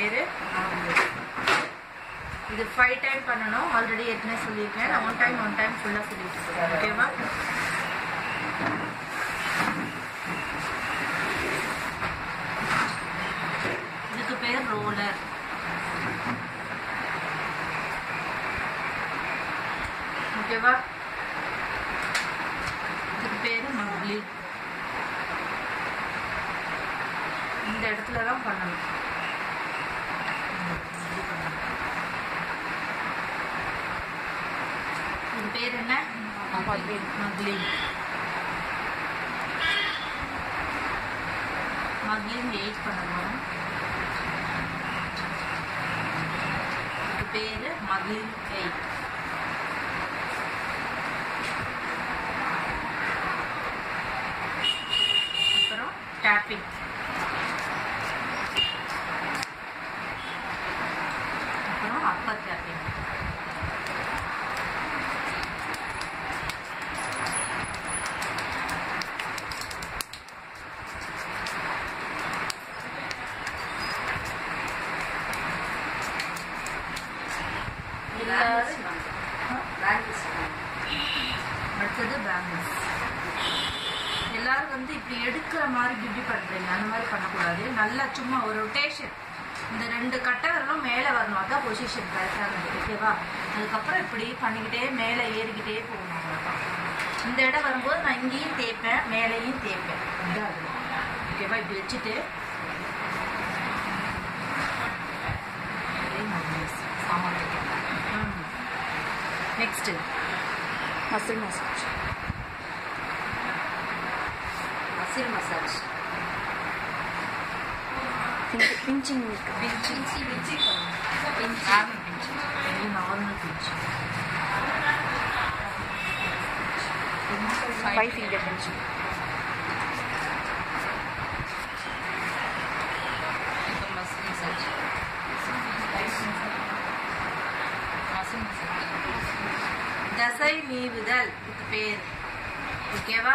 பேரு இது five time பண்ணணும் ஆல்ரெடி ஏற்கனவே சொல்லியிருக்கேன் நான் ஒன் டைம் ஒன் டைம் ஃபுல்லாக சொல்லிட்டு இருக்கேன் ஓகேவா இதுக்கு பேர் ரோலர் ஓகேவா இதுக்கு பேரு மக்லி இந்த இடத்துல தான் பண்ணணும் இது பேர் என்ன மக்லி மக்லின் எயிட் பண்ணணும் இது பேரு மக்லின் எயிட் அப்புறம் டேப்பிங் அப்புறம் அப்பர் டேப்பிங் அடுத்தது பேங்கிள்ஸ் எல்லாரும் வந்து இப்படி எடுக்கிற மாதிரி பியூட்டி பண்றீங்க அந்த மாதிரி பண்ணக்கூடாது நல்லா சும்மா ஒரு ரொட்டேஷன் இந்த ரெண்டு கட்டவர்களும் மேலே வரணும் அதான் பொசிஷன் கரெக்டாக ஓகேவா அதுக்கப்புறம் இப்படி பண்ணிக்கிட்டே மேலே ஏறிக்கிட்டே போகணும் அவ்வளவுதான். இந்த இடம் வரும்போது நான் இங்கேயும் தேய்ப்பேன் மேலேயும் தேய்ப்பேன் இதான் அது ஓகேவா இப்படி வச்சுட்டு next muscle massage muscle massage pinching pinching pinching normal pinching இது normal pinching five finger pinching muscle massage muscle massage தசை நீவுதல் இதுக்கு பேர் ஓகேவா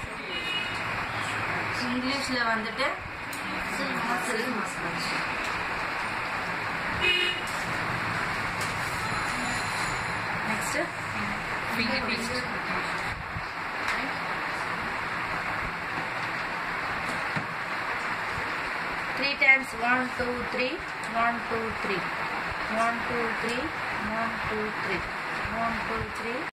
இங்கிலீஷ்ல வந்துட்டு muscle massage next finger pinch three times one two three one two three one two three one two three one two three